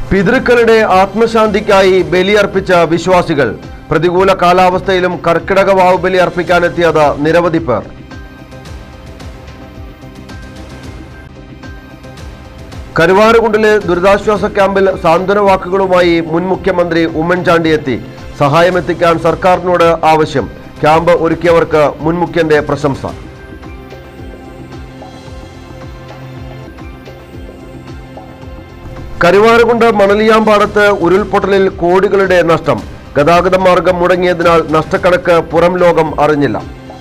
പിതൃക്കളുടെ ആത്മശാന്തിക്കായി ബലിയർപ്പിച്ച വിശ്വാസികൾ പ്രതികൂല കാലാവസ്ഥയിലും കർക്കിടക വാവ് ബലി അർപ്പിക്കാനെത്തിയത് നിരവധി പേർ കരുവാരകുണ്ടിലെ ദുരിതാശ്വാസ ക്യാമ്പിൽ സാന്ത്വന വാക്കുകളുമായി മുൻ മുഖ്യമന്ത്രി ഉമ്മൻചാണ്ടി എത്തി സഹായമെത്തിക്കാൻ സർക്കാരിനോട് ആവശ്യം ക്യാമ്പ് ഒരുക്കിയവർക്ക് മുൻ മുഖ്യന്റെ പ്രശംസ കരുവാരകുണ്ട് മണലിയാമ്പാടത്ത് ഉരുൾപൊട്ടലിൽ കോടികളുടെ നഷ്ടം ഗതാഗത മാർഗം മുടങ്ങിയതിനാൽ നഷ്ടക്കണക്ക് പുറം ലോകം അറിഞ്ഞില്ല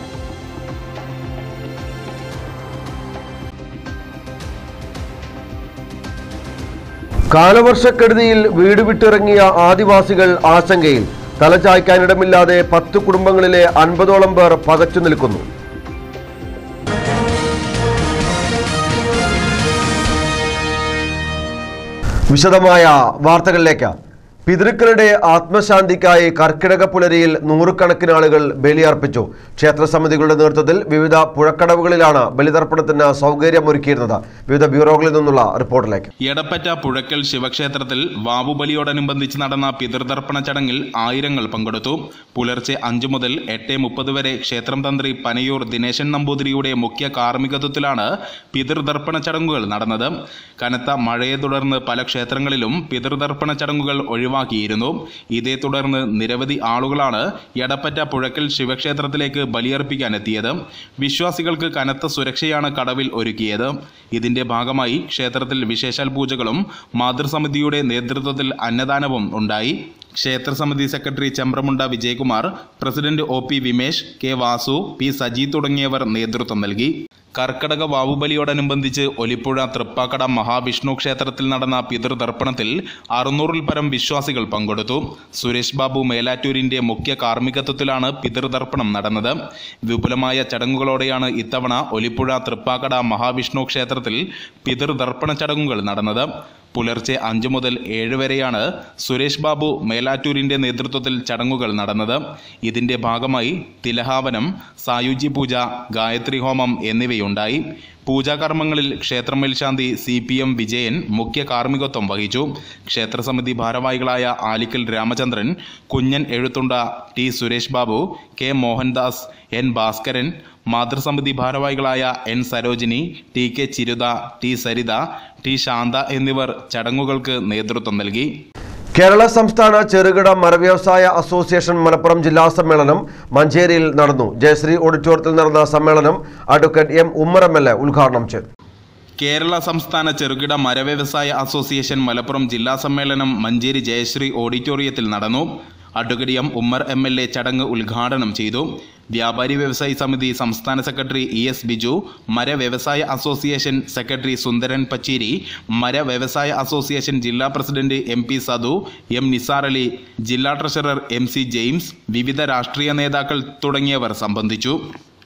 കാലവർഷക്കെടുതിയിൽ വീട് വിട്ടിറങ്ങിയ ആദിവാസികൾ ആശങ്കയിൽ തലചായ്ക്കാനിടമില്ലാതെ പത്ത് കുടുംബങ്ങളിലെ അൻപതോളം പേർ പകച്ചു നിൽക്കുന്നു വിശദമായ വാർത്തകളിലേക്ക് പിതൃക്കളുടെ ആത്മശാന്തിക്കായി കർക്കിടക പുലരിയിൽ നൂറുകണക്കിന് ആളുകൾ ബലിയർപ്പിച്ചു ക്ഷേത്രസമിതികളുടെ നേതൃത്വത്തിൽ വിവിധ പുഴക്കടവുകളിലാണ് ബലിതർപ്പണത്തിന് സൗകര്യമൊരുക്കിയിരുന്നത് വിവിധ ബ്യൂറോകളിൽ നിന്നുള്ള റിപ്പോർട്ടിലേക്ക് എടപ്പറ്റ പുഴക്കൽ ശിവക്ഷേത്രത്തിൽ വാവുബലിയോടനുബന്ധിച്ച് നടന്ന പിതൃതർപ്പണ ചടങ്ങിൽ ആയിരങ്ങൾ പങ്കെടുത്തു പുലർച്ചെ അഞ്ചു മുതൽ എട്ട് മുപ്പത് വരെ ക്ഷേത്രം തന്ത്രി പനയൂർ ദിനേശൻ നമ്പൂതിരിയുടെ മുഖ്യ കാർമ്മികത്വത്തിലാണ് പിതൃതർപ്പണ ചടങ്ങുകൾ നടന്നത് കനത്ത മഴയെ തുടർന്ന് പല ക്ഷേത്രങ്ങളിലും പിതൃതർപ്പണ ചടങ്ങുകൾ ഒഴിവാക്കിയിരുന്നു ഇതേ തുടർന്ന് നിരവധി ആളുകളാണ് എടപ്പറ്റ പുഴക്കൽ ശിവക്ഷേത്രത്തിലേക്ക് ബലിയർപ്പിക്കാൻ എത്തിയത് വിശ്വാസികൾക്ക് കനത്ത സുരക്ഷയാണ് കടവിൽ ഒരുക്കിയത് ഇതിന്റെ ഭാഗമായി ക്ഷേത്രത്തിൽ വിശേഷാൽ പൂജകളും മാതൃസമിതിയുടെ നേതൃത്വത്തിൽ അന്നദാനവും ഉണ്ടായി ക്ഷേത്രസമിതി secretary Chamramunda Vijayakumar president O P Vimesh K Vasu P Saji തുടങ്ങിയവർ നേതൃത്വം നൽകി കർക്കടക വാവുബലിയോടനുബന്ധിച്ച് ഒലിപ്പുഴ തൃപ്പാക്കട മഹാവിഷ്ണു ക്ഷേത്രത്തിൽ നടന്ന പിതൃതർപ്പണത്തിൽ അറുന്നൂറിൽ പരം വിശ്വാസികൾ പങ്കെടുത്തു സുരേഷ് ബാബു മേലാറ്റൂരിന്റെ മുഖ്യ കാർമ്മികത്വത്തിലാണ് പിതൃതർപ്പണം നടന്നത് വിപുലമായ ചടങ്ങുകളോടെയാണ് ഇത്തവണ ഒലിപ്പുഴ തൃപ്പാക്കട മഹാവിഷ്ണു ക്ഷേത്രത്തിൽ പിതൃതർപ്പണ ചടങ്ങുകൾ നടന്നത് പുലർച്ചെ അഞ്ചു മുതൽ ഏഴ് വരെയാണ് സുരേഷ് ബാബു മേലാറ്റൂരിന്റെ നേതൃത്വത്തിൽ ചടങ്ങുകൾ നടന്നത് ഇതിന്റെ ഭാഗമായി തിലഹാവനം സായുജ്യ പൂജ ഗായത്രി ഹോമം എന്നിവയുണ്ടായി പൂജാകർമ്മങ്ങളിൽ ക്ഷേത്രമേൽശാന്തി സി പി എം വിജയൻ മുഖ്യ കാർമ്മികത്വം വഹിച്ചു ക്ഷേത്രസമിതി ഭാരവാഹികളായ Alikkal Ramachandran Kunhan Ezhuthunda T Suresh Babu K Mohandas N Bhaskaran മാതൃസമിതി ഭാരവാഹികളായ N Sarojini T K Chirutha T Saritha T Shantha എന്നിവർ ചടങ്ങുകൾക്ക് നേതൃത്വം നൽകി കേരള സംസ്ഥാന ചെറുകിട മരവ്യവസായ അസോസിയേഷൻ മലപ്പുറം ജില്ലാ സമ്മേളനം മഞ്ചേരിയിൽ നടന്നു ജയശ്രീ ഓഡിറ്റോറിയത്തിൽ നടന്ന സമ്മേളനം advocate M Ummer M L A ഉദ്ഘാടനം ചെയ്തു കേരള സംസ്ഥാന ചെറുകിട മരവ്യവസായ അസോസിയേഷൻ മലപ്പുറം ജില്ലാ സമ്മേളനം മഞ്ചേരി ജയശ്രീ ഓഡിറ്റോറിയത്തിൽ നടന്നു advocate M Ummer M L A ചടങ്ങ് ഉദ്ഘാടനം ചെയ്തു വ്യാപാരി വ്യവസായി സമിതി സംസ്ഥാന സെക്രട്ടറി ഇ എസ് ബിജു മര വ്യവസായ അസോസിയേഷൻ സെക്രട്ടറി സുന്ദരൻ പച്ചേരി മര വ്യവസായ അസോസിയേഷൻ ജില്ലാ president M P Sadu M Nisar Ali ജില്ലാ ട്രഷറർ എം സി ജെയിംസ് വിവിധ രാഷ്ട്രീയ നേതാക്കൾ തുടങ്ങിയവർ സംബന്ധിച്ചു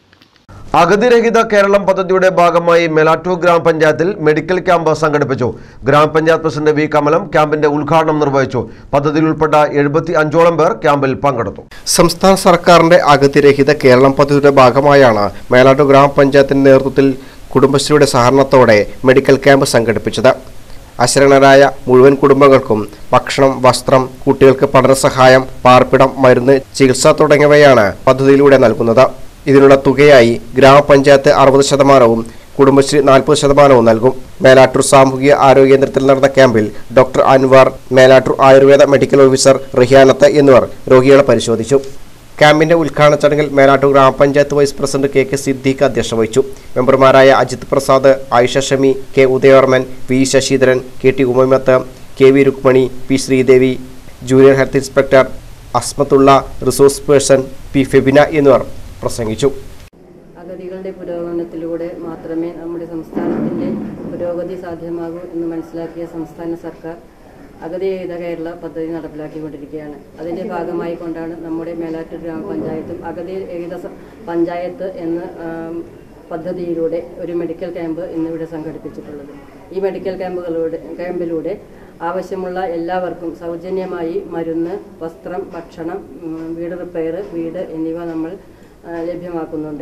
അഗതിരഹിത കേരളം പദ്ധതിയുടെ ഭാഗമായി മെലാറ്റൂർ ഗ്രാമപഞ്ചായത്തിൽ മെഡിക്കൽ ക്യാമ്പ് സംഘടിപ്പിച്ചു ഗ്രാമപഞ്ചായത്ത് പ്രസിഡന്റ് വി കമലം ക്യാമ്പിന്റെ ഉദ്ഘാടനം നിർവഹിച്ചു പദ്ധതിയിൽ ഉൾപ്പെട്ട എഴുപത്തി അഞ്ചോളം പേർ ക്യാമ്പിൽ പങ്കെടുത്തു സംസ്ഥാന സർക്കാരിന്റെ അഗതിരഹിത കേരളം പദ്ധതിയുടെ ഭാഗമായാണ് മേലാട്ടു ഗ്രാമപഞ്ചായത്തിന്റെ നേതൃത്വത്തിൽ കുടുംബശ്രീയുടെ സഹകരണത്തോടെ മെഡിക്കൽ ക്യാമ്പ് സംഘടിപ്പിച്ചത് അശരണരായ മുഴുവൻ കുടുംബങ്ങൾക്കും ഭക്ഷണം വസ്ത്രം കുട്ടികൾക്ക് പഠനസഹായം പാർപ്പിടം മരുന്ന് ചികിത്സ തുടങ്ങിയവയാണ് പദ്ധതിയിലൂടെ നൽകുന്നത് ഇതിനുള്ള തുകയായി ഗ്രാമപഞ്ചായത്ത് അറുപത് ശതമാനവും കുടുംബശ്രീ നാൽപ്പത് ശതമാനവും നൽകും മേലാറ്റൂർ സാമൂഹിക ആരോഗ്യ കേന്ദ്രത്തിൽ നടന്ന ക്യാമ്പിൽ doctor Anwar Melattur Ayurveda medical officer Rihanath എന്നിവർ രോഗികളെ പരിശോധിച്ചു ക്യാമ്പിന്റെ ഉദ്ഘാടന ചടങ്ങിൽ മേലാറ്റൂർ ഗ്രാമപഞ്ചായത്ത് vice president K K Siddique അധ്യക്ഷത വഹിച്ചു മെമ്പർമാരായ Ajith Prasad Ayisha Shami K Udayavarman V Sasidharan K T Umamath K V Rukmani P Sreedevi junior health inspector Asmathulla resource person P Febina എന്നിവർ പ്രസംഗിച്ചു അഗതികളുടെ പുരോഗമനത്തിലൂടെ മാത്രമേ നമ്മുടെ സംസ്ഥാനത്തിൻ്റെ പുരോഗതി സാധ്യമാകൂ എന്ന് മനസ്സിലാക്കിയ സംസ്ഥാന സർക്കാർ അഗതിരഹിത കേരള പദ്ധതി നടപ്പിലാക്കിക്കൊണ്ടിരിക്കുകയാണ് അതിൻ്റെ ഭാഗമായി കൊണ്ടാണ് നമ്മുടെ മേലാറ്റൂർ ഗ്രാമപഞ്ചായത്തും അഗതിരഹിത സ- പഞ്ചായത്ത് എന്ന ആം, പദ്ധതിയിലൂടെ ഒരു മെഡിക്കൽ ക്യാമ്പ് ഇന്നിവിടെ സംഘടിപ്പിച്ചിട്ടുള്ളത് ഈ മെഡിക്കൽ ക്യാമ്പുകളിലൂടെ ക്യാമ്പിലൂടെ ആവശ്യമുള്ള എല്ലാവർക്കും സൗജന്യമായി മരുന്ന് വസ്ത്രം ഭക്ഷണം ഉം, വീട് റിപ്പയർ വീട് എന്നിവ നമ്മൾ ആ, ലഭ്യമാക്കുന്നുണ്ട്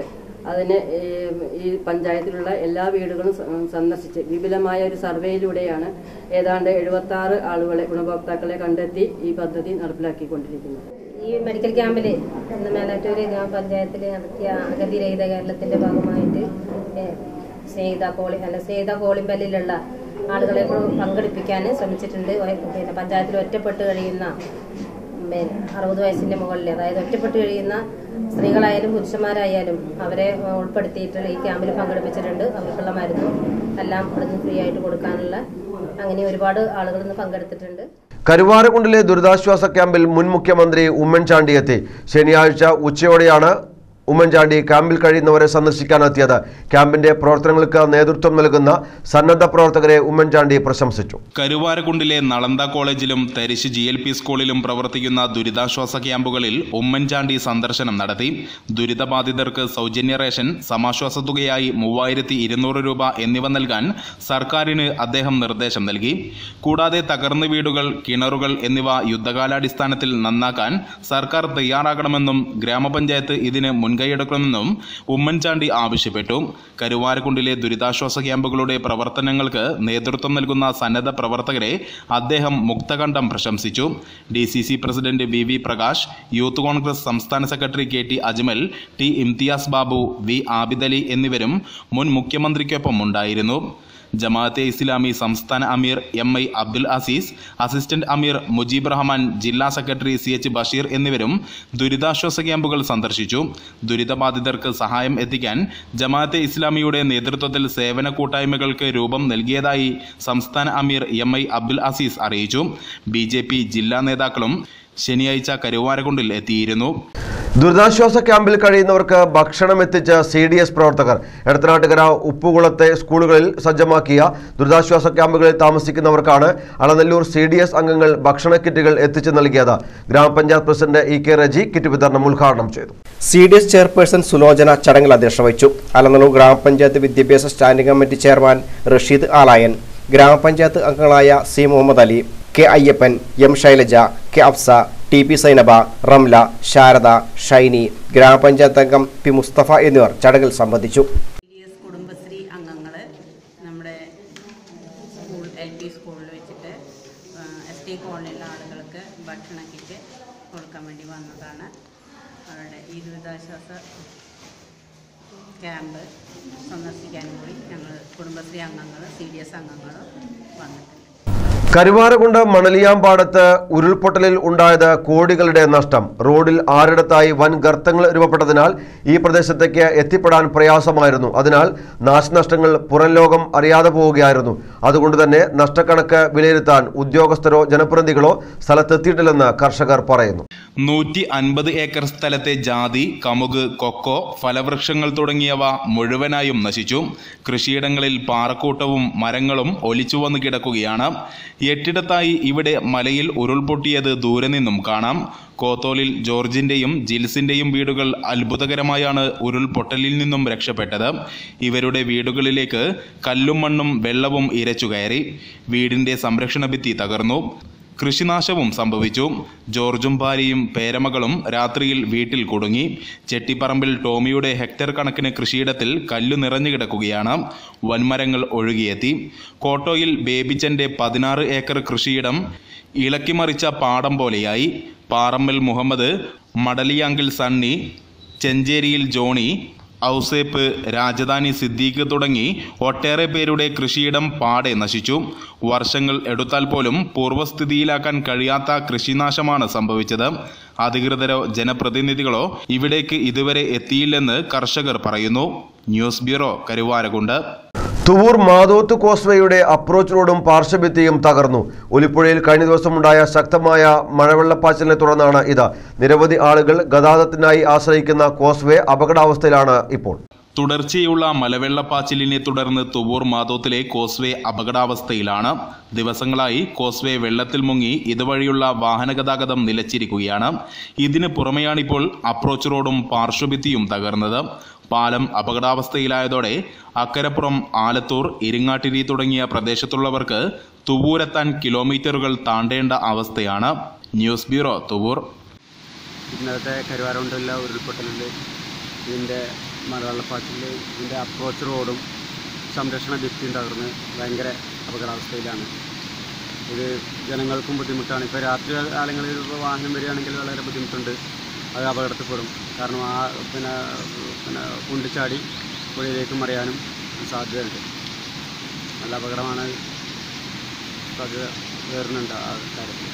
അതിന് ഏം, ഈ പഞ്ചായത്തിലുള്ള എല്ലാ വീടുകളും സ- സന്ദർശിച്ച് വിപുലമായ ഒരു സർവേയിലൂടെയാണ് ഏതാണ്ട് എഴുപത്തി ആറ് ആളുകളെ ഗുണഭോക്താക്കളെ കണ്ടെത്തി ഈ പദ്ധതി നടപ്പിലാക്കിക്കൊണ്ടിരിക്കുന്നത് ഈ മെഡിക്കൽ ക്യാമ്പിൽ ഇന്ന് മേലാറ്റൂര് ഗ്രാമപഞ്ചായത്തിൽ നടത്തിയ അഗതി രഹിത കേരളത്തിന്റെ ഭാഗമായിട്ട് ഏഹ്, സ്നേഹിത കോളി അല്ല സ്നേഹിത കോളിമ്പല്ലിലുള്ള ആളുകളെ കൂടെ പങ്കെടുപ്പിക്കാൻ ശ്രമിച്ചിട്ടുണ്ട് ഒ- പിന്നെ പഞ്ചായത്തിൽ ഒറ്റപ്പെട്ട് കഴിയുന്ന പിന്നെ അറുപത് വയസ്സിന്റെ മുകളിൽ അതായത് ഒറ്റപ്പെട്ട് കഴിയുന്ന സ്ത്രീകളായാലും പുരുഷന്മാരായാലും അവരെ ഏഹ്, ഉൾപ്പെടുത്തിയിട്ട് ഈ ക്യാമ്പിൽ പങ്കെടുപ്പിച്ചിട്ടുണ്ട് അവർക്കുള്ള മരുന്നും എല്ലാം ഇവിടുന്ന് ഫ്രീ ആയിട്ട് കൊടുക്കാനുള്ള അങ്ങനെ ഒരുപാട് ആളുകൾ ഇന്ന് പങ്കെടുത്തിട്ടുണ്ട് കരുവാരക്കുണ്ടിലെ ദുരിതാശ്വാസ ക്യാമ്പിൽ മുൻ മുഖ്യമന്ത്രി ഉമ്മൻചാണ്ടി എത്തി ശനിയാഴ്ച ഉച്ചയോടെയാണ് ഉമ്മൻചാണ്ടി ക്യാമ്പിൽ കഴിയുന്നവരെ സന്ദർശിക്കാനെത്തിയത് ക്യാമ്പിന്റെ പ്രവർത്തനങ്ങൾക്ക് നേതൃത്വം നൽകുന്ന സന്നദ്ധ പ്രവർത്തകരെ ഉമ്മൻചാണ്ടി പ്രശംസിച്ചു കരുവാരക്കുണ്ടിലെ നളന്ദ കോളേജിലും തരിശ് ജി എൽ പി സ്കൂളിലും പ്രവർത്തിക്കുന്ന ദുരിതാശ്വാസ ക്യാമ്പുകളിൽ ഉമ്മൻചാണ്ടി സന്ദർശനം നടത്തി ദുരിതബാധിതർക്ക് സൗജന്യ റേഷൻ സമാശ്വാസ തുകയായി മൂവായിരത്തി ഇരുന്നൂറ് രൂപ എന്നിവ നൽകാൻ സർക്കാരിന് അദ്ദേഹം നിർദ്ദേശം നൽകി കൂടാതെ തകർന്ന വീടുകൾ കിണറുകൾ എന്നിവ യുദ്ധകാലാടിസ്ഥാനത്തിൽ നന്നാക്കാൻ സർക്കാർ തയ്യാറാകണമെന്നും ഗ്രാമപഞ്ചായത്ത് ഇതിന് മുൻകൈയെടുക്കണമെന്നും ഉമ്മൻചാണ്ടി ആവശ്യപ്പെട്ടു കരുവാരക്കുണ്ടിലെ ദുരിതാശ്വാസ ക്യാമ്പുകളുടെ പ്രവർത്തനങ്ങൾക്ക് നേതൃത്വം നൽകുന്ന സന്നദ്ധ പ്രവർത്തകരെ അദ്ദേഹം മുക്തകണ്ഠം പ്രശംസിച്ചു D C C president V V Prakash Youth Congress സംസ്ഥാന secretary K T Ajmal T Imthiyas Babu V Abidali എന്നിവരും മുൻ മുഖ്യമന്ത്രിക്കൊപ്പം ഉണ്ടായിരുന്നു ജമാഅത്തെ ഇസ്ലാമി സംസ്ഥാന അമീർ M I Abdul Azeez assistant അമീർ മുജീബ് റഹ്മാൻ ജില്ലാ സെക്രട്ടറി സി എച്ച് ബഷീർ എന്നിവരും ദുരിതാശ്വാസ ക്യാമ്പുകൾ സന്ദർശിച്ചു ദുരിതബാധിതർക്ക് സഹായം എത്തിക്കാൻ ജമാഅത്തെ ഇസ്ലാമിയുടെ നേതൃത്വത്തിൽ സേവന കൂട്ടായ്മകൾക്ക് രൂപം നൽകിയതായി സംസ്ഥാന അമീർ എം ഐ അബ്ദുൽ അസീസ് അറിയിച്ചു ബി ജില്ലാ നേതാക്കളും ശനിയാഴ്ച കരുവാരക്കുണ്ടിൽ എത്തിയിരുന്നു ദുരിതാശ്വാസ ക്യാമ്പിൽ കഴിയുന്നവർക്ക് ഭക്ഷണം എത്തിച്ച സി ഡി എസ് പ്രവർത്തകർ എടത്തനാട്ടുകര ഉപ്പുകുളത്തെ സ്കൂളുകളിൽ സജ്ജമാക്കിയ ദുരിതാശ്വാസ ക്യാമ്പുകളിൽ താമസിക്കുന്നവർക്കാണ് അളനല്ലൂർ സി ഡി എസ് അംഗങ്ങൾ ഭക്ഷണ കിറ്റുകൾ എത്തിച്ചു നൽകിയത് ഗ്രാമപഞ്ചായത്ത് president E K Reji kit വിതരണം ഉദ്ഘാടനം ചെയ്തു C D S chairperson Sulochana ചടങ്ങിൽ അധ്യക്ഷത വഹിച്ചു അലനല്ലൂർ ഗ്രാമപഞ്ചായത്ത് വിദ്യാഭ്യാസ standing committee chairman Rasheed Alayan ഗ്രാമപഞ്ചായത്ത് അംഗങ്ങളായ C Muhammad Ali K Ayyappan M Shailaja K Afsa T P Sainaba Ramla Sharada Shiny ഗ്രാമപഞ്ചായത്ത് അംഗം പി മുസ്തഫ എന്നിവർ ചടങ്ങിൽ സംബന്ധിച്ചു ഡി എസ് കുടുംബശ്രീ അംഗങ്ങൾ നമ്മുടെ സ്കൂൾ എൽ പി സ്കൂളിൽ വെച്ചിട്ട് എസ് ടി കോളനിയിലെ ആളുകൾക്ക് ഭക്ഷണ കിറ്റ് കൊടുക്കാൻ വേണ്ടി വന്നതാണ് അവരുടെ ഈ ദുരിതാശ്വാസ ക്യാമ്പ് സന്ദർശിക്കാൻ കൂടി ഞങ്ങൾ കുടുംബശ്രീ അംഗങ്ങൾ സി ഡി എസ് അംഗങ്ങൾ വന്നിട്ടുണ്ട് കരുവാരകുണ്ട് മണലിയാമ്പാടത്ത് ഉരുൾപൊട്ടലിൽ ഉണ്ടായത് കോടികളുടെ നഷ്ടം റോഡിൽ ആറിടത്തായി വൻ ഗർത്തങ്ങൾ രൂപപ്പെട്ടതിനാൽ ഈ പ്രദേശത്തേക്ക് എത്തിപ്പെടാൻ പ്രയാസമായിരുന്നു അതിനാൽ നാശനഷ്ടങ്ങൾ പുറം ലോകം അറിയാതെ പോവുകയായിരുന്നു അതുകൊണ്ട് തന്നെ നഷ്ടക്കണക്ക് വിലയിരുത്താൻ ഉദ്യോഗസ്ഥരോ ജനപ്രതിനിധികളോ സ്ഥലത്തെത്തിയിട്ടില്ലെന്ന് കർഷകർ പറയുന്നു നൂറ്റി അൻപത് ഏക്കർ സ്ഥലത്തെ ജാതി കമുക് കൊക്കോ ഫലവൃക്ഷങ്ങൾ തുടങ്ങിയവ മുഴുവനായും നശിച്ചു കൃഷിയിടങ്ങളിൽ പാറക്കൂട്ടവും മരങ്ങളും ഒലിച്ചു വന്ന് കിടക്കുകയാണ് എട്ടിടത്തായി ഇവിടെ മലയിൽ ഉരുൾപൊട്ടിയത് ദൂരെ നിന്നും കാണാം കോത്തോലിൽ ജോർജിന്റെയും ജിൽസിന്റെയും വീടുകൾ അത്ഭുതകരമായാണ് ഉരുൾപൊട്ടലിൽ നിന്നും രക്ഷപ്പെട്ടത് ഇവരുടെ വീടുകളിലേക്ക് കല്ലും മണ്ണും വെള്ളവും ഇരച്ചു കയറി വീടിന്റെ സംരക്ഷണ ഭിത്തി തകർന്നു കൃഷിനാശവും സംഭവിച്ചു ജോർജും ഭാര്യയും പേരമകളും രാത്രിയിൽ വീട്ടിൽ കുടുങ്ങി ചെട്ടിപ്പറമ്പിൽ ടോമിയുടെ ഹെക്ടർ കണക്കിന് കൃഷിയിടത്തിൽ കല്ലു നിറഞ്ഞു കിടക്കുകയാണ് വൻമരങ്ങൾ ഒഴുകിയെത്തി കോട്ടോയിൽ ബേബിച്ചന്റെ പതിനാറ് ഏക്കർ കൃഷിയിടം ഇളക്കിമറിച്ച പാടം പോലെയായി പാറമ്മൽ മുഹമ്മദ് മടലിയാങ്കിൽ സണ്ണി ചെഞ്ചേരിയിൽ ജോണി ഔസേപ്പ് രാജധാനി സിദ്ദീഖ് തുടങ്ങി ഒട്ടേറെ പേരുടെ കൃഷിയിടം പാടെ നശിച്ചു വർഷങ്ങൾ എടുത്താൽ പോലും പൂർവ്വസ്ഥിതിയിലാക്കാൻ കഴിയാത്ത കൃഷിനാശമാണ് സംഭവിച്ചത് അധികൃതരോ ജനപ്രതിനിധികളോ ഇവിടേക്ക് ഇതുവരെ എത്തിയില്ലെന്ന് കർഷകർ പറയുന്നു ന്യൂസ് ബ്യൂറോ കരുവാരകുണ്ട് തുവൂർ മാതോത്ത് കോസ്വേയുടെ അപ്രോച്ച് റോഡും പാർശ്വഭിത്തിയും തകർന്നു ഒലിപ്പുഴയിൽ കഴിഞ്ഞ ദിവസമുണ്ടായ ശക്തമായ മഴവെള്ളപ്പാച്ചിലിനെ തുടർന്നാണ് ഇത് നിരവധി ആളുകൾ ഗതാഗതത്തിനായി ആശ്രയിക്കുന്ന കോസ്വേ അപകടാവസ്ഥയിലാണ് ഇപ്പോൾ തുടർച്ചയുള്ള മലവെള്ളപ്പാച്ചിലിനെ തുടർന്ന് തുവൂർ മാതോത്തിലെ കോസ്വേ അപകടാവസ്ഥയിലാണ് ദിവസങ്ങളായി കോസ്വേ വെള്ളത്തിൽ മുങ്ങി ഇതുവഴിയുള്ള വാഹന ഗതാഗതം നിലച്ചിരിക്കുകയാണ് ഇതിന് പുറമെയാണിപ്പോൾ അപ്രോച്ച് റോഡും പാർശ്വഭിത്തിയും തകർന്നത് പാലം അപകടാവസ്ഥയിലായതോടെ അക്കരപ്പുറം ആലത്തൂർ ഇരിങ്ങാട്ടിരി തുടങ്ങിയ പ്രദേശത്തുള്ളവർക്ക് തുവൂരെത്താൻ കിലോമീറ്ററുകൾ താണ്ടേണ്ട അവസ്ഥയാണ് ന്യൂസ് ബ്യൂറോ തുവൂർ ഇന്നത്തെ കരുവാറുകൊണ്ടുള്ള ഉരുൾപൊട്ടലിൽ ഇതിൻ്റെ മലവെള്ളപ്പാച്ചിൽ ഇതിൻ്റെ അപ്രോച്ച് റോഡും സംരക്ഷണ ഭിത്തിയും തകർന്ന് ഭയങ്കര അപകടാവസ്ഥയിലാണ് ഇത് ജനങ്ങൾക്കും ബുദ്ധിമുട്ടാണ് ഇപ്പോൾ രാത്രി കാലങ്ങളിൽ ഇപ്പോൾ വാഹനം വരികയാണെങ്കിൽ വളരെ ബുദ്ധിമുട്ടുണ്ട് അത് അപകടത്തിൽപ്പെടും കാരണം ആ പിന്നെ പിന്നെ കുണ്ടിച്ചാടി പുഴയിലേക്ക് മറിയാനും സാധ്യതയുണ്ട് നല്ല അപകടമാണ് സാധ്യത വരുന്നുണ്ട് ആ കാര്യത്തിൽ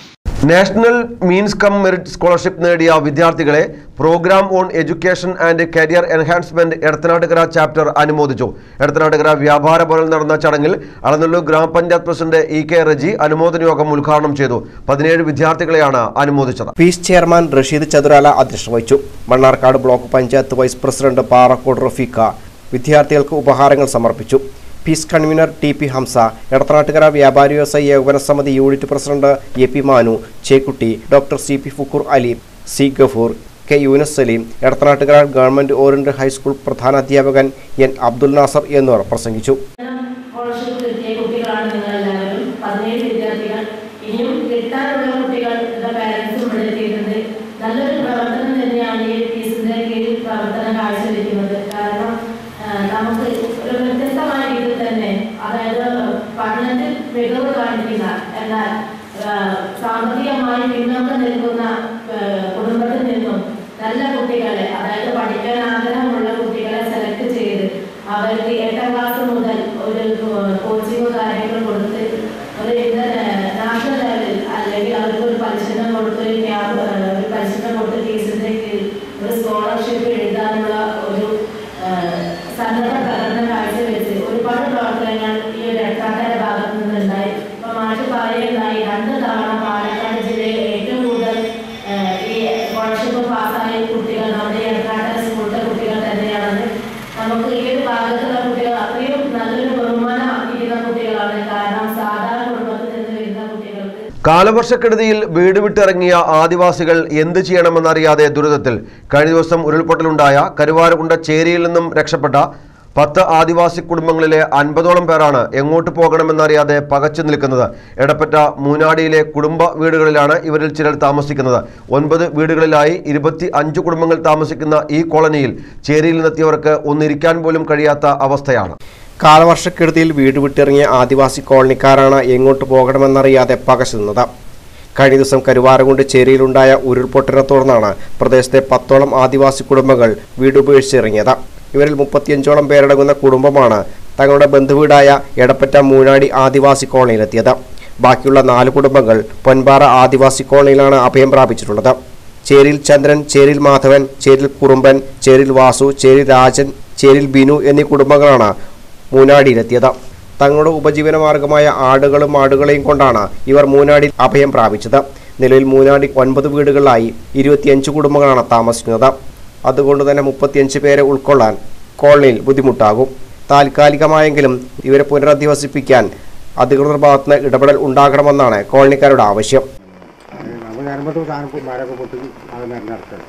national means cum merit scholarship നേടിയ വിദ്യാർത്ഥികളെ program on education and career enhancement Edathanattukara chapter അനുമോദിച്ചു എടത്തനാട്ടുകര വ്യാപാര ഭവനിൽ നടന്ന ചടങ്ങിൽ അളനല്ലൂർ ഗ്രാമപഞ്ചായത്ത് പ്രസിഡന്റ് ഇ കെ റജി അനുമോദന യോഗം ഉദ്ഘാടനം ചെയ്തു പതിനേഴ് വിദ്യാർത്ഥികളെയാണ് അനുമോദിച്ചത് പീസ് ചെയർമാൻ റഷീദ് ചതുരാല അധ്യക്ഷത വഹിച്ചു Mannarkkad block panchayat vice president Parakkode Rafeeqa വിദ്യാർത്ഥികൾക്ക് ഉപഹാരങ്ങൾ സമർപ്പിച്ചു peace convener T P Hamsa Edathanattukara വ്യാപാരി വ്യവസായി ഏകോപന സമിതി unit president A P Manu Chekkutty doctor C P Fukkoor Ali C Gafoor K Yunus Saleem Edathanattukara government oriented high school പ്രധാനാധ്യാപകൻ എൻ അബ്ദുൽ നാസർ എന്നിവർ പ്രസംഗിച്ചു സ്കോളർഷിപ്പ് കിട്ടിയ കുട്ടികളാണ് നിങ്ങളെല്ലാവരും പതിനേഴ് വിദ്യാർത്ഥികൾ ഇനിയും കിട്ടാനുള്ള കുട്ടികളുടെ പാരൻസും ഇവിടെ എത്തിയിട്ടുണ്ട് നല്ലൊരു പ്രവർത്തനം തന്നെയാണ് ഈ ഫീസിന്റെ കീഴിൽ പ്രവർത്തനം കാഴ്ചവെക്കുന്നത് കാരണം ആ, നമുക്ക് ഒരു വ്യത്യസ്തമായ രീതിയിൽ തന്നെ അതായത് പഠനത്തിൽ മികവ് കാണിക്കുന്ന എന്നാൽ ആ, സാമ്പത്തികമായി പിന്നോക്കം നിൽക്കുന്ന ആ, കുടുംബത്തിൽ നിന്നും നല്ല കുട്ടികളെ അതായത് പഠിക്കാൻ ആഗ്രഹമുള്ള കുട്ടികളെ സെലക്ട് ചെയ്ത് അവർക്ക് എട്ടാം ക്ലാസ് മുതൽ ഒരു കോച്ചിങ് കാര്യങ്ങൾ കൊടുത്ത് ഒരു ഇന്റർ നാഷണൽ ലെവലിൽ അല്ലെങ്കിൽ അവർക്ക് ഒരു പരിശീലനം കൊടുത്ത് ഒരു ക്യാമ്പ് ഒരു പരിശീലനം കൊടുത്ത് ടീച്ചറിന്റെ കീഴിൽ ഒരു സ്കോളർഷിപ്പ് എഴുതാനുള്ള ഒരു ആ, സന്നദ്ധ പ്രകടനം കാഴ്ചവെച്ച് ഒരുപാട് പ്രവർത്തനങ്ങൾ ഈ ഒരു എട്ടാട്ടര ഭാഗത്ത് നിന്നുണ്ടായി ഇപ്പൊ മാഷ് പറയുകയുണ്ടായി രണ്ട് തവണ പാലക്കാട് ജില്ലയിൽ ഏറ്റവും കൂടുതൽ ആ, ഈ സ്കോളർഷിപ്പ് പാസ്സായ കുട്ടികൾ നമ്മുടെ ഈ എട്ടാട്ടര സ്കൂളിലെ കുട്ടികൾ തന്നെയാണെന്ന് നമുക്ക് ഈ ഒരു ഭാഗത്തുള്ള കുട്ടികൾ അത്രയും നല്ലൊരു ബഹുമാനം അർഹിക്കുന്ന കുട്ടികളാണ് കാരണം സാധാരണ കുടുംബത്തിൽ നിന്ന് വരുന്ന കുട്ടികൾക്ക് കാലവർഷക്കെടുതിയിൽ വീട് വിട്ടിറങ്ങിയ ആദിവാസികൾ എന്ത് ചെയ്യണമെന്നറിയാതെ ദുരിതത്തിൽ കഴിഞ്ഞ ദിവസം ഉരുൾപൊട്ടലുണ്ടായ കരുവാരകുണ്ട ചേരിയിൽ നിന്നും രക്ഷപ്പെട്ട പത്ത് ആദിവാസി കുടുംബങ്ങളിലെ അൻപതോളം പേരാണ് എങ്ങോട്ട് പോകണമെന്നറിയാതെ പകച്ചു നിൽക്കുന്നത് എടപ്പറ്റ മൂനാടിയിലെ കുടുംബ വീടുകളിലാണ് ഇവരിൽ ചിലർ താമസിക്കുന്നത് ഒൻപത് വീടുകളിലായി ഇരുപത്തി അഞ്ച് കുടുംബങ്ങൾ താമസിക്കുന്ന ഈ കോളനിയിൽ ചേരിയിൽ നിന്നെത്തിയവർക്ക് ഒന്നിരിക്കാൻ പോലും കഴിയാത്ത അവസ്ഥയാണ് കാലവർഷക്കെടുതിയിൽ വീട് വിട്ടിറങ്ങിയ ആദിവാസി കോളനിക്കാരാണ് എങ്ങോട്ട് പോകണമെന്നറിയാതെ പകച്ചു നിന്നത് കഴിഞ്ഞ ദിവസം കരുവാരകുണ്ട് ചേരിയിലുണ്ടായ ഉരുൾപൊട്ടലിനെ തുടർന്നാണ് പ്രദേശത്തെ പത്തോളം ആദിവാസി കുടുംബങ്ങൾ വീട് ഉപേക്ഷിച്ചിറങ്ങിയത് ഇവരിൽ മുപ്പത്തിയഞ്ചോളം പേരടങ്ങുന്ന കുടുംബമാണ് തങ്ങളുടെ ബന്ധുവീടായ എടപ്പറ്റ മൂഴാടി ആദിവാസി കോളനിയിലെത്തിയത് ബാക്കിയുള്ള നാല് കുടുംബങ്ങൾ പൊൻപാറ ആദിവാസി കോളനിയിലാണ് അഭയം പ്രാപിച്ചിട്ടുള്ളത് ചേരിൽ ചന്ദ്രൻ ചേരിൽ മാധവൻ ചേരിൽ കുറുമ്പൻ ചേരിൽ വാസു ചേരിൽ രാജൻ ചേരിൽ ബിനു എന്നീ കുടുംബങ്ങളാണ് മൂനാടിയിലെത്തിയത് തങ്ങളുടെ ഉപജീവന മാർഗമായ ആടുകളും ആടുകളെയും കൊണ്ടാണ് ഇവർ മൂനാടിൽ അഭയം പ്രാപിച്ചത് നിലവിൽ മൂനാടി ഒൻപത് വീടുകളിലായി ഇരുപത്തിയഞ്ച് കുടുംബങ്ങളാണ് താമസിക്കുന്നത് അതുകൊണ്ട് തന്നെ മുപ്പത്തിയഞ്ച് പേരെ ഉൾക്കൊള്ളാൻ കോളനിയിൽ ബുദ്ധിമുട്ടാകും താൽക്കാലികമായെങ്കിലും ഇവരെ പുനരധിവസിപ്പിക്കാൻ അധികൃതർ ഭാഗത്തുനിന്ന് ഇടപെടൽ ഉണ്ടാകണമെന്നാണ് കോളനിക്കാരുടെ ആവശ്യം നമുക്ക് നേരമ്പത്ത് താനക്ക് മരമൊക്കെ പൊട്ടി അത് നിരഞ്ഞെടുക്കണം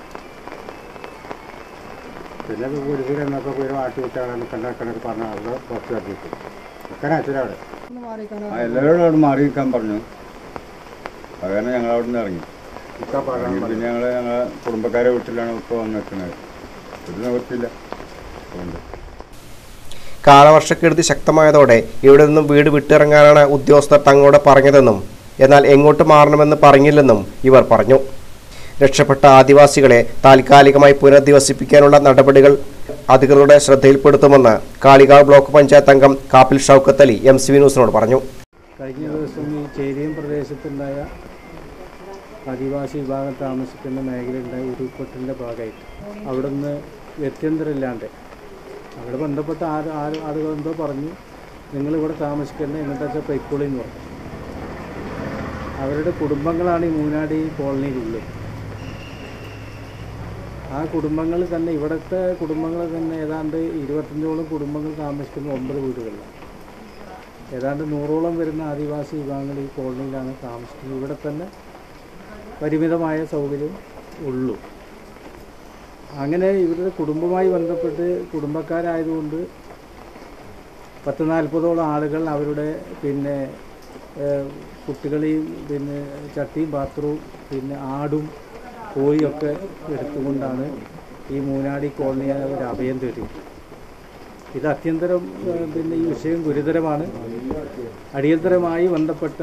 പിന്നെ പോലീസിൽ എന്നൊക്കെ പോയി ആട്ടി വിട്ടാണ് കണ്ടൊക്കെ പറഞ്ഞ അവിടെ പുറത്ത് കണ്ടിട്ട് ഒക്കെ അച്ഛൻ അവിടെ ആ, എല്ലാവരോടും അവിടെ മാറി നിൽക്കാൻ പറഞ്ഞു അത് കാരണം ഞങ്ങൾ അവിടെ നിന്ന് ഇറങ്ങി ഇപ്പൊ പറയാൻ ഇറങ്ങി പിന്നെ ഞങ്ങൾ ഞങ്ങളെ കുടുംബക്കാരെ വീട്ടിലാണ് ഇപ്പോൾ വന്ന് നിൽക്കുന്നത് ഒരു നിവൃത്തിയില്ല അതുകൊണ്ട് കാലവർഷക്കെടുതി ശക്തമായതോടെ ഇവിടെ നിന്നും വീട് വിട്ടിറങ്ങാനാണ് ഉദ്യോഗസ്ഥർ തങ്ങളോട് പറഞ്ഞതെന്നും എന്നാൽ എങ്ങോട്ട് മാറണമെന്ന് പറഞ്ഞില്ലെന്നും ഇവർ പറഞ്ഞു രക്ഷപ്പെട്ട ആദിവാസികളെ താൽക്കാലികമായി പുനരധിവസിപ്പിക്കാനുള്ള നടപടികൾ അധികൃതരുടെ ശ്രദ്ധയിൽപ്പെടുത്തുമെന്ന് കാളികാവ് ബ്ലോക്ക് പഞ്ചായത്ത് അംഗം Kappil Shoukath Ali M C V ന്യൂസിനോട് പറഞ്ഞു കഴിഞ്ഞ ദിവസം ഈ ചേരിയം പ്രദേശത്തുണ്ടായ ആദിവാസി വിഭാഗം താമസിക്കുന്ന മേഖലയുണ്ടായ ഉരുൾപൊട്ടലിൻ്റെ ഭാഗമായിട്ട് അവിടുന്ന് ഗത്യന്തരമില്ലാണ്ട് അവിടെ ബന്ധപ്പെട്ട ആര് ആര് ആളുകൾ എന്തോ പറഞ്ഞു നിങ്ങളിവിടെ താമസിക്കേണ്ട എന്നിട്ട് വെച്ചാൽ പൊയ്ക്കോളി എന്ന് പറഞ്ഞു അവരുടെ കുടുംബങ്ങളാണ് ഈ മൂന്നാടി കോളനിയിലുള്ളത് ആ കുടുംബങ്ങൾ തന്നെ ഇവിടുത്തെ കുടുംബങ്ങൾ തന്നെ ഏതാണ്ട് ഇരുപത്തഞ്ചോളം കുടുംബങ്ങൾ താമസിക്കുന്ന ഒമ്പത് വീടുകളിലാണ് ഏതാണ്ട് നൂറോളം വരുന്ന ആദിവാസി വിഭാഗങ്ങൾ ഈ കോളനിയിലാണ് താമസിക്കുന്നത് ഇവിടെ തന്നെ പരിമിതമായ സൗകര്യം ഉള്ളൂ അങ്ങനെ ഇവരുടെ കുടുംബവുമായി ബന്ധപ്പെട്ട് കുടുംബക്കാരായതുകൊണ്ട് പത്ത് നാൽപ്പതോളം ആളുകൾ അവരുടെ പിന്നെ ഏഹ്, കുട്ടികളെയും പിന്നെ ചട്ടിയും പാത്രവും പിന്നെ ആടും കോഴിയൊക്കെ എടുത്തുകൊണ്ടാണ് ഈ മൂനാടി കോളനിയെ ഒരു അഭയം തേടി ഇത് അത്യന്തരം ഏഹ്, പിന്നെ ഈ വിഷയം ഗുരുതരമാണ് അടിയന്തരമായി ബന്ധപ്പെട്ട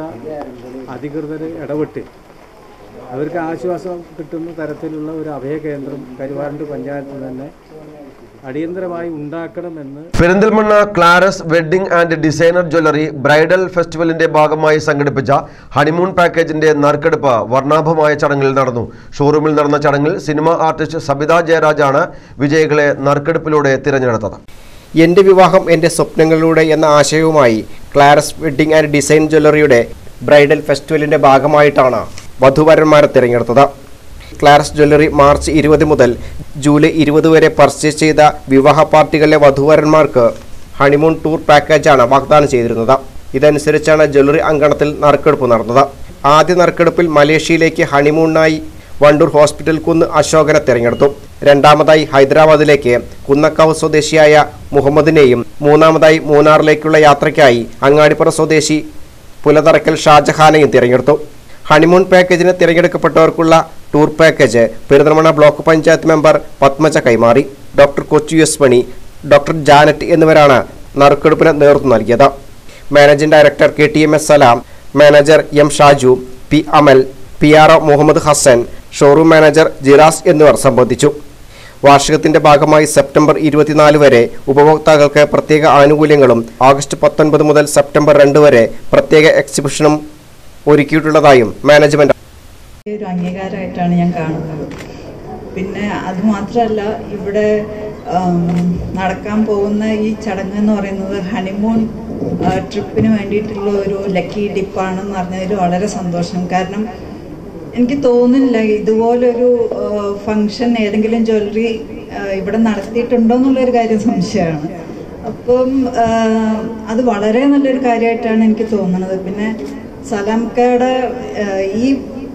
അധികൃതർ ഇടപെട്ട് അവർക്ക് ആശ്വാസം കിട്ടുന്ന തരത്തിലുള്ള ഒരു അഭയകേന്ദ്രം കരുവാരണ്ട് പഞ്ചായത്തിൽ തന്നെ അടിയന്തരമായി ഉണ്ടാക്കണമെന്ന് Perinthalmanna Clara's wedding and designer jewellery bridal ഫെസ്റ്റിവലിന്റെ ഭാഗമായി സംഘടിപ്പിച്ച ഹണിമൂൺ പാക്കേജിന്റെ നറുക്കെടുപ്പ് വർണ്ണാഭമായ ചടങ്ങിൽ നടന്നു ഷോറൂമിൽ നടന്ന ചടങ്ങിൽ സിനിമ ആർട്ടിസ്റ്റ് സബിത ജയരാജാണ് വിജയികളെ നറുക്കെടുപ്പിലൂടെ തിരഞ്ഞെടുത്തത് എൻ്റെ വിവാഹം എൻ്റെ സ്വപ്നങ്ങളിലൂടെ എന്ന ആശയവുമായി ക്ലാരസ് വെഡ്ഡിംഗ് ആൻഡ് ഡിസൈൻ ജ്വല്ലറിയുടെ ബ്രൈഡൽ ഫെസ്റ്റിവലിന്റെ ഭാഗമായിട്ടാണ് വധുവരന്മാരെ തിരഞ്ഞെടുത്തത് ക്ലാരസ് ജ്വല്ലറി മാർച്ച് ഇരുപത് മുതൽ ജൂലൈ ഇരുപത് വരെ പർച്ചേസ് ചെയ്ത വിവാഹ പാർട്ടികളിലെ വധുവരന്മാർക്ക് ഹണിമൂൺ ടൂർ പാക്കേജാണ് വാഗ്ദാനം ചെയ്തിരുന്നത് ഇതനുസരിച്ചാണ് ജ്വല്ലറി അങ്കണത്തിൽ നറുക്കെടുപ്പ് നടന്നത് ആദ്യ നറുക്കെടുപ്പിൽ മലേഷ്യയിലേക്ക് ഹണിമൂണിനായി വണ്ടൂർ ഹോസ്പിറ്റൽ കുന്ന് അശോകനെ തിരഞ്ഞെടുത്തു രണ്ടാമതായി ഹൈദരാബാദിലേക്ക് കുന്നക്കാവ് സ്വദേശിയായ മുഹമ്മദിനെയും മൂന്നാമതായി മൂന്നാറിലേക്കുള്ള യാത്രയ്ക്കായി അങ്ങാടിപ്പുറ സ്വദേശി പുലതറക്കൽ ഷാജഹാനെയും തിരഞ്ഞെടുത്തു ഹണിമൂൺ പാക്കേജിന് തിരഞ്ഞെടുക്കപ്പെട്ടവർക്കുള്ള tour package Perinthalmanna block panchayat member Padmaja കൈമാറി ഡോക്ടർ കൊച്ചു എസ് മണി ഡോക്ടർ ജാനറ്റ് എന്നിവരാണ് നറുക്കെടുപ്പിന് നേതൃത്വം നൽകിയത് managing director K T M S Salam manager M Shaju P Amal P R O Muhammad Hasan showroom manager Jiras എന്നിവർ സംബന്ധിച്ചു വാർഷികത്തിന്റെ ഭാഗമായി സെപ്റ്റംബർ ഇരുപത്തിനാല് വരെ ഉപഭോക്താക്കൾക്ക് പ്രത്യേക ആനുകൂല്യങ്ങളും ആഗസ്റ്റ് പത്തൊൻപത് മുതൽ സെപ്റ്റംബർ രണ്ട് വരെ പ്രത്യേക എക്സിബിഷനും ഒരുക്കിയിട്ടുള്ളതായും മാനേജ്മെന്റ് ഒരു അംഗീകാരമായിട്ടാണ് ഞാൻ കാണുന്നത് പിന്നെ അതുമാത്രമല്ല ഇവിടെ ആം, നടക്കാൻ പോകുന്ന ഈ ചടങ്ങ് എന്ന് പറയുന്നത് ഹണിമൂൺ ആ, ട്രിപ്പിന് വേണ്ടിയിട്ടുള്ള ഒരു ലക്കി ഡിപ്പാണെന്ന് പറഞ്ഞതിൽ വളരെ സന്തോഷം കാരണം എനിക്ക് തോന്നുന്നില്ല ഇതുപോലൊരു ഫങ്ഷൻ ഏതെങ്കിലും ജ്വല്ലറി ഇവിടെ നടത്തിയിട്ടുണ്ടോ എന്നുള്ളൊരു കാര്യം സംശയമാണ് അപ്പം ആ, അത് വളരെ നല്ലൊരു കാര്യമായിട്ടാണ് എനിക്ക് തോന്നുന്നത് പിന്നെ സലാംക്കയുടെ ആ, ഈ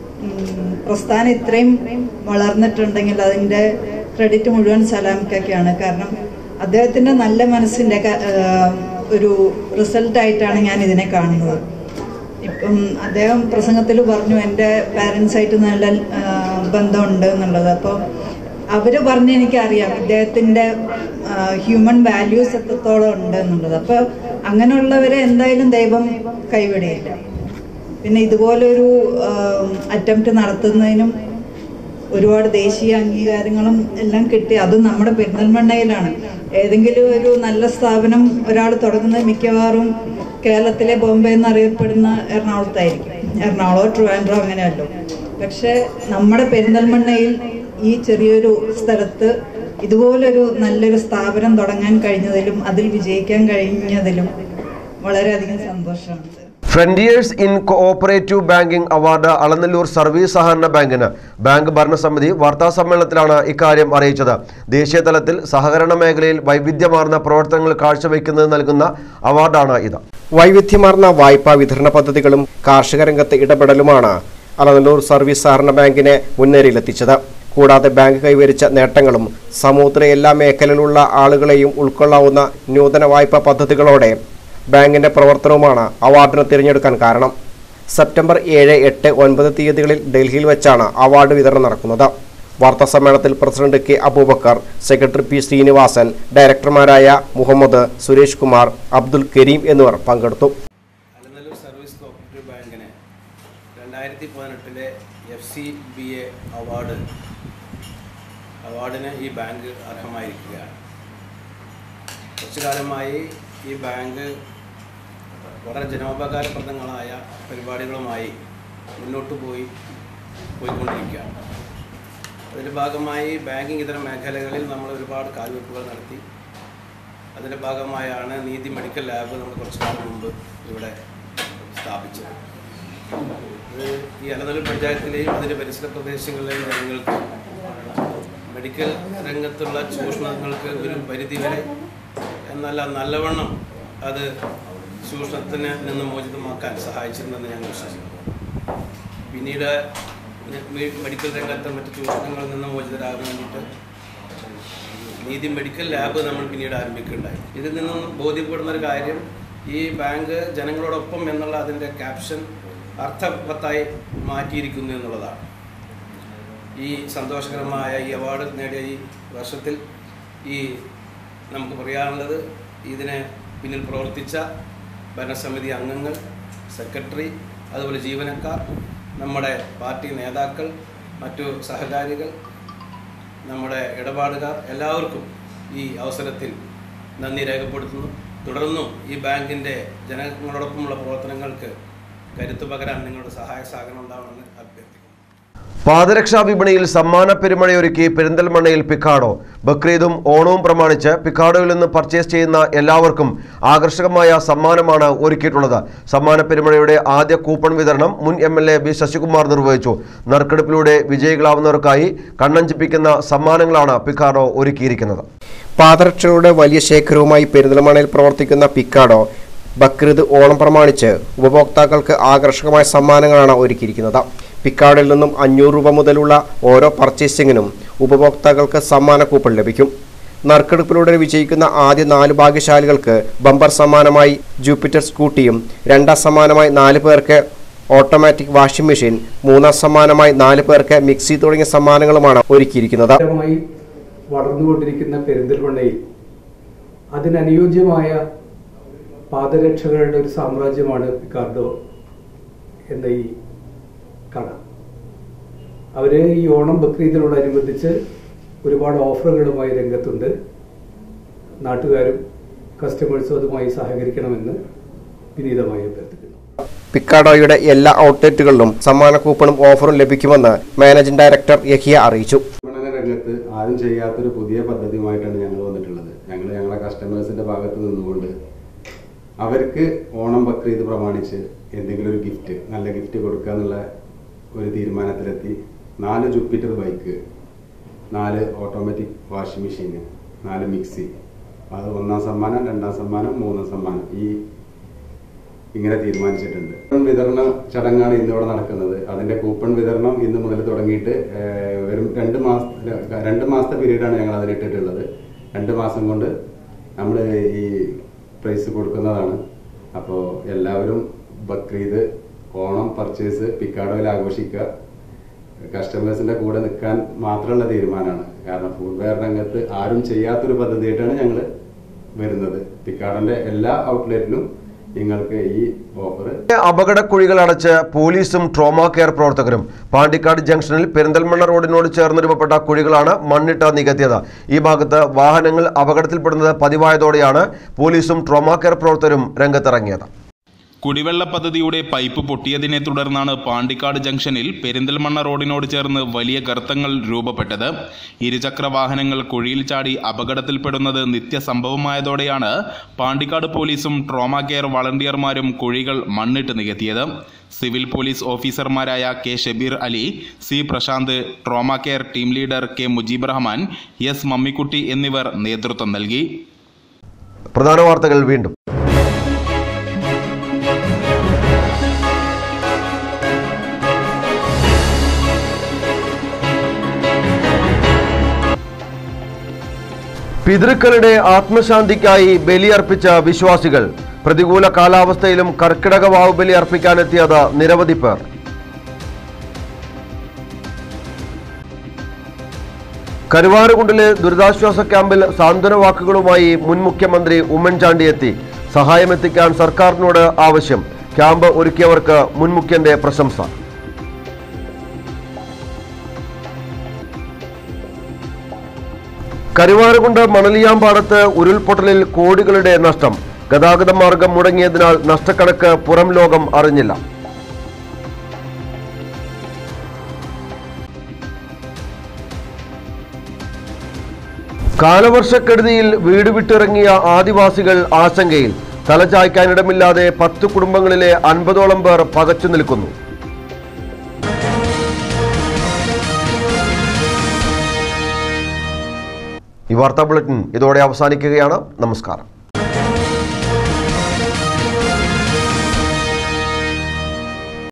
ഉം, പ്രസ്ഥാനം ഇത്രയും വളർന്നിട്ടുണ്ടെങ്കിൽ അതിൻ്റെ ക്രെഡിറ്റ് മുഴുവൻ സലാംക്കൊക്കെയാണ് കാരണം അദ്ദേഹത്തിൻ്റെ നല്ല മനസ്സിൻ്റെ ക- ആ, ഒരു റിസൾട്ടായിട്ടാണ് ഞാൻ ഇതിനെ കാണുന്നത് ഇപ്പം അദ്ദേഹം പ്രസംഗത്തിൽ പറഞ്ഞു എൻ്റെ പാരൻസായിട്ട് നല്ല ആ, ബന്ധമുണ്ട് എന്നുള്ളത് അപ്പോൾ അവർ പറഞ്ഞ് എനിക്കറിയാം ഇദ്ദേഹത്തിൻ്റെ ഹ്യൂമൻ വാല്യൂസ് എത്രത്തോളം ഉണ്ട് എന്നുള്ളത് അപ്പോൾ അങ്ങനെയുള്ളവരെ എന്തായാലും ദൈവം കൈവിടിയില്ല പിന്നെ ഇതുപോലൊരു അറ്റംപ്റ്റ് നടത്തുന്നതിനും ഒരുപാട് ദേശീയ അംഗീകാരങ്ങളും എല്ലാം കിട്ടി അതും നമ്മുടെ പെരിന്തൽമണ്ണയിലാണ് ഏതെങ്കിലും ഒരു നല്ല സ്ഥാപനം ഒരാൾ തുടങ്ങുന്നത് മിക്കവാറും കേരളത്തിലെ ബോംബെ എന്നറിയപ്പെടുന്ന എറണാകുളത്തായിരിക്കും എറണാകുളം ട്രിവാൻഡ്രം അങ്ങനെയല്ലോ പക്ഷെ നമ്മുടെ പെരിന്തൽമണ്ണയിൽ ഈ ചെറിയൊരു സ്ഥലത്ത് ഇതുപോലൊരു നല്ലൊരു സ്ഥാപനം തുടങ്ങാൻ കഴിഞ്ഞതിലും അതിൽ വിജയിക്കാൻ കഴിഞ്ഞതിലും വളരെയധികം സന്തോഷമുണ്ട് frontiers in cooperative banking award Alanallur service സഹകരണ ബാങ്കിന് ബാങ്ക് ഭരണസമിതി വാർത്താ സമ്മേളനത്തിലാണ് ഇക്കാര്യം അറിയിച്ചത് ദേശീയ തലത്തിൽ സഹകരണ മേഖലയിൽ വൈവിധ്യമാർന്ന പ്രവർത്തനങ്ങൾ കാഴ്ചവെക്കുന്നത് നൽകുന്ന അവാർഡാണ് ഇത് വൈവിധ്യമാർന്ന വായ്പാ വിതരണ പദ്ധതികളും കാർഷിക രംഗത്തെ ഇടപെടലുമാണ് അലനല്ലൂർ സർവീസ് സഹകരണ ബാങ്കിനെ മുന്നേറിയിലെത്തിച്ചത് കൂടാതെ ബാങ്ക് കൈവരിച്ച നേട്ടങ്ങളും സമൂഹത്തിലെ എല്ലാ മേഖലയിലുള്ള ആളുകളെയും ഉൾക്കൊള്ളാവുന്ന നൂതന വായ്പാ പദ്ധതികളോടെ ബാങ്കിന്റെ പ്രവർത്തനവുമാണ് അവാർഡിന് തിരഞ്ഞെടുക്കാൻ കാരണം സെപ്റ്റംബർ ഏഴ് എട്ട് ഒൻപത് തീയതികളിൽ ഡൽഹിയിൽ വെച്ചാണ് അവാർഡ് വിതരണം നടക്കുന്നത് വാർത്താ സമ്മേളനത്തിൽ president K Abubakar secretary P Srinivasan ഡയറക്ടർമാരായ മുഹമ്മദ് സുരേഷ് കുമാർ അബ്ദുൽ കരീം എന്നിവർ പങ്കെടുത്തു അലനല്ലൂർ സർവീസ് കോപ്പറേറ്റീവ് ബാങ്കിന് രണ്ടായിരത്തി പതിനെട്ടിലെ F C B A award അവാർഡിന് ഈ ബാങ്ക് അർഹമായിരിക്കുകയാണ് കുറച്ചു കാലമായി ഈ ബാങ്ക് വളരെ ജനോപകാരപ്രദങ്ങളായ പരിപാടികളുമായി മുന്നോട്ട് പോയി പോയിക്കൊണ്ടിരിക്കുകയാണ് അതിൻ്റെ ഭാഗമായി ബാങ്കിങ് ഇതര മേഖലകളിൽ നമ്മൾ ഒരുപാട് കാൽവെപ്പുകൾ നടത്തി അതിൻ്റെ ഭാഗമായാണ് നീതി മെഡിക്കൽ ലാബ് നമ്മൾ കുറച്ച് കാലം മുമ്പ് ഇവിടെ സ്ഥാപിച്ചത് ഇത് ഈ അലനല്ലൂർ പഞ്ചായത്തിലെയും അതിൻ്റെ പരിസര പ്രദേശങ്ങളിലെയും ജനങ്ങൾക്ക് മെഡിക്കൽ രംഗത്തുള്ള ചൂഷണങ്ങൾക്ക് ഒരു പരിധിവരെ എന്നല്ല നല്ലവണ്ണം അത് ചൂഷണത്തിന് നിന്ന് മോചിതമാക്കാൻ സഹായിച്ചിട്ടുണ്ടെന്ന് ഞാൻ വിശ്വസിക്കുന്നു പിന്നീട് മെ- മെഡിക്കൽ രംഗത്ത് മറ്റ് ചൂഷണങ്ങളിൽ നിന്ന് മോചിതരാകാൻ വേണ്ടിയിട്ട് നീതി മെഡിക്കൽ ലാബ് നമ്മൾ പിന്നീട് ആരംഭിക്കുകയുണ്ടായി ഇതിൽ നിന്നും ബോധ്യപ്പെടുന്ന ഒരു കാര്യം ഈ ബാങ്ക് ജനങ്ങളോടൊപ്പം എന്നുള്ള അതിൻ്റെ ക്യാപ്ഷൻ അർത്ഥവത്തായി മാറ്റിയിരിക്കുന്നു എന്നുള്ളതാണ് ഈ സന്തോഷകരമായ ഈ അവാർഡ് നേടിയ ഈ വർഷത്തിൽ ഈ നമുക്ക് പറയാനുള്ളത് ഇതിന് പിന്നിൽ പ്രവർത്തിച്ച ഭരണസമിതി അംഗങ്ങൾ സെക്രട്ടറി അതുപോലെ ജീവനക്കാർ നമ്മുടെ പാർട്ടി നേതാക്കൾ മറ്റു സഹകാരികൾ നമ്മുടെ ഇടപാടുകാർ എല്ലാവർക്കും ഈ അവസരത്തിൽ നന്ദി രേഖപ്പെടുത്തുന്നു തുടർന്നും ഈ ബാങ്കിൻ്റെ ജനങ്ങളോടൊപ്പമുള്ള പ്രവർത്തനങ്ങൾക്ക് കരുത്തു പകരാൻ നിങ്ങളുടെ സഹായ സഹകരണം ഉണ്ടാവണമെന്ന് അഭ്യർത്ഥിക്കുന്നു പാദരക്ഷാ വിപണിയിൽ സമ്മാന പെരുമഴയൊരുക്കി പെരിന്തൽമണ്ണയിൽ പിക്കാഡോ ബക്രീദും ഓണവും പ്രമാണിച്ച് പിക്കാഡോയിൽ നിന്ന് പർച്ചേസ് ചെയ്യുന്ന എല്ലാവർക്കും ആകർഷകമായ സമ്മാനമാണ് ഒരുക്കിയിട്ടുള്ളത് സമ്മാന പെരുമഴയുടെ ആദ്യ കൂപ്പൺ വിതരണം മുൻ M L A B Sasikumar നിർവഹിച്ചു നറുക്കെടുപ്പിലൂടെ വിജയികളാവുന്നവർക്കായി കണ്ണഞ്ചിപ്പിക്കുന്ന സമ്മാനങ്ങളാണ് പിക്കാഡോ ഒരുക്കിയിരിക്കുന്നത് പാദരക്ഷകളുടെ വലിയ ശേഖരവുമായി പെരിന്തൽമണ്ണയിൽ പ്രവർത്തിക്കുന്ന പിക്കാഡോ ബക്രീദ് ഓണം പ്രമാണിച്ച് ഉപഭോക്താക്കൾക്ക് ആകർഷകമായ സമ്മാനങ്ങളാണ് ഒരുക്കിയിരിക്കുന്നത് പിക്കാഡിൽ നിന്നും അഞ്ഞൂറ് രൂപ മുതലുള്ള ഓരോ പർച്ചേസിങ്ങിനും ഉപഭോക്താക്കൾക്ക് സമ്മാന കൂപ്പൺ ലഭിക്കും നറുക്കെടുപ്പിലൂടെ വിജയിക്കുന്ന ആദ്യ നാല് ഭാഗ്യശാലികൾക്ക് ബമ്പർ സമ്മാനമായി ജൂപ്പിറ്റർ സ്കൂട്ടിയും രണ്ടാം സമ്മാനമായി നാല് പേർക്ക് ഓട്ടോമാറ്റിക് വാഷിംഗ് മെഷീൻ മൂന്നാം സമ്മാനമായി നാല് പേർക്ക് മിക്സി തുടങ്ങിയ സമ്മാനങ്ങളുമാണ് ഒരുക്കിയിരിക്കുന്നത് മായി വളർന്നുകൊണ്ടിരിക്കുന്ന പെരിന്തൽമണ്ണയിൽ അതിനനുയോജ്യമായ പാദരക്ഷകളുടെ ഒരു സാമ്രാജ്യമാണ് പിക്കാർഡോ എന്ന ഈ കട അവർ ഈ ഓണം ബക്രീദിനോടനുബന്ധിച്ച് ഒരുപാട് ഓഫറുകളുമായി രംഗത്തുണ്ട് നാട്ടുകാരും കസ്റ്റമേഴ്സും അതുമായി സഹകരിക്കണമെന്ന് വിനീതമായി അഭ്യർത്ഥിക്കുന്നു പിക്കാഡോയുടെ എല്ലാ ഔട്ട്ലെറ്റുകളിലും സമ്മാന കൂപ്പണും ഓഫറും ലഭിക്കുമെന്ന് മാനേജിംഗ് ഡയറക്ടർ യഹിയ അറിയിച്ചു വിപണന രംഗത്ത് ആരും ചെയ്യാത്തൊരു പുതിയ പദ്ധതിയുമായിട്ടാണ് ഞങ്ങൾ വന്നിട്ടുള്ളത് ഞങ്ങൾ ഞങ്ങളുടെ കസ്റ്റമേഴ്സിന്റെ ഭാഗത്ത് നിന്നുകൊണ്ട് അവർക്ക് ഓണം ബക്രീദ് പ്രമാണിച്ച് എന്തെങ്കിലും ഒരു ഗിഫ്റ്റ് നല്ല ഗിഫ്റ്റ് കൊടുക്കുക എന്നുള്ള ഒരു തീരുമാനത്തിലെത്തി നാല് ജുപ്പിറ്റർ ബൈക്ക് നാല് ഓട്ടോമാറ്റിക് വാഷിംഗ് മെഷീന് നാല് മിക്സി അത് ഒന്നാം സമ്മാനം രണ്ടാം സമ്മാനം മൂന്നാം സമ്മാനം ഈ ഇങ്ങനെ തീരുമാനിച്ചിട്ടുണ്ട് കൂപ്പൺ വിതരണ ചടങ്ങാണ് ഇന്നിവിടെ നടക്കുന്നത് അതിന്റെ കൂപ്പൺ വിതരണം ഇന്ന് മുതൽ തുടങ്ങിയിട്ട് ഏഹ്, വെറും രണ്ട് മാസ രണ്ട് മാസത്തെ പീരീഡാണ് ഞങ്ങൾ അതിലിട്ടിട്ടുള്ളത് രണ്ട് മാസം കൊണ്ട് നമ്മൾ ഈ പ്രൈസ് കൊടുക്കുന്നതാണ് അപ്പോൾ എല്ലാവരും ബക്രീദ് ഓണം പർച്ചേസ് പിക്കാഡോയിൽ ആഘോഷിക്കുക കസ്റ്റമേഴ്സിന്റെ കൂടെ നിൽക്കാൻ മാത്രമുള്ള തീരുമാനമാണ് കാരണം ഫുഡ് വെയർ രംഗത്ത് ആരും ചെയ്യാത്തൊരു പദ്ധതിയായിട്ടാണ് ഞങ്ങൾ വരുന്നത് പിക്കാഡോന്റെ എല്ലാ ഔട്ട്ലെറ്റിലും നിങ്ങൾക്ക് ഈ ഓഫർ അപകടക്കുഴികൾ അടച്ച് പോലീസും ട്രോമാ കെയർ പ്രവർത്തകരും പാണ്ടിക്കാട് ജംഗ്ഷനിൽ പെരിന്തൽമണ്ണ റോഡിനോട് ചേർന്ന് രൂപപ്പെട്ട കുഴികളാണ് മണ്ണിട്ട് നികത്തിയത് ഈ ഭാഗത്ത് വാഹനങ്ങൾ അപകടത്തിൽപ്പെടുന്നത് പതിവായതോടെയാണ് പോലീസും ട്രോമാ കെയർ പ്രവർത്തകരും രംഗത്തിറങ്ങിയത് കുടിവെള്ള പദ്ധതിയുടെ പൈപ്പ് പൊട്ടിയതിനെ തുടർന്നാണ് പാണ്ടിക്കാട് ജംഗ്ഷനിൽ പെരിന്തൽമണ്ണ റോഡിനോട് ചേർന്ന് വലിയ ഗർത്തങ്ങൾ രൂപപ്പെട്ടത് ഇരുചക്ര വാഹനങ്ങൾ കുഴിയിൽ ചാടി അപകടത്തിൽപ്പെടുന്നത് നിത്യസംഭവമായതോടെയാണ് പാണ്ടിക്കാട് പോലീസും ട്രോമാ കെയർ വളണ്ടിയർമാരും കുഴികൾ മണ്ണിട്ട് നികത്തിയത് സിവിൽ പോലീസ് ഓഫീസർമാരായ K Shabeer Ali C Prashanth trauma care team leader K Mujeeb Rahman S Mammikutty എന്നിവർ നേതൃത്വം നൽകി പ്രധാന വാർത്തകൾ വീണ്ടും പിതൃക്കളുടെ ആത്മശാന്തിക്കായി ബലിയർപ്പിച്ച വിശ്വാസികൾ പ്രതികൂല കാലാവസ്ഥയിലും കർക്കിടക വാവ് ബലി അർപ്പിക്കാനെത്തിയത് നിരവധി പേർ കരുവാരുകുണ്ടിലെ ദുരിതാശ്വാസ ക്യാമ്പിൽ സാന്ത്വന വാക്കുകളുമായി മുൻ മുഖ്യമന്ത്രി ഉമ്മൻചാണ്ടി എത്തി സഹായമെത്തിക്കാൻ സർക്കാരിനോട് ആവശ്യം ക്യാമ്പ് ഒരുക്കിയവർക്ക് മുൻ മുഖ്യന്റെ പ്രശംസ കരുവാരകുണ്ട് മണലിയാമ്പാടത്ത് ഉരുൾപൊട്ടലിൽ കോടികളുടെ നഷ്ടം ഗതാഗത മാർഗം മുടങ്ങിയതിനാൽ നഷ്ടക്കണക്ക് പുറം ലോകം അറിഞ്ഞില്ല കാലവർഷക്കെടുതിയിൽ വീട് വിട്ടിറങ്ങിയ ആദിവാസികൾ ആശങ്കയിൽ തലചായ്ക്കാനിടമില്ലാതെ പത്ത് കുടുംബങ്ങളിലെ അൻപതോളം പേർ പകച്ചു നിൽക്കുന്നു ഈ വാർത്താ ബുള്ളറ്റിൻ ഇതോടെ അവസാനിക്കുകയാണ് നമസ്കാരം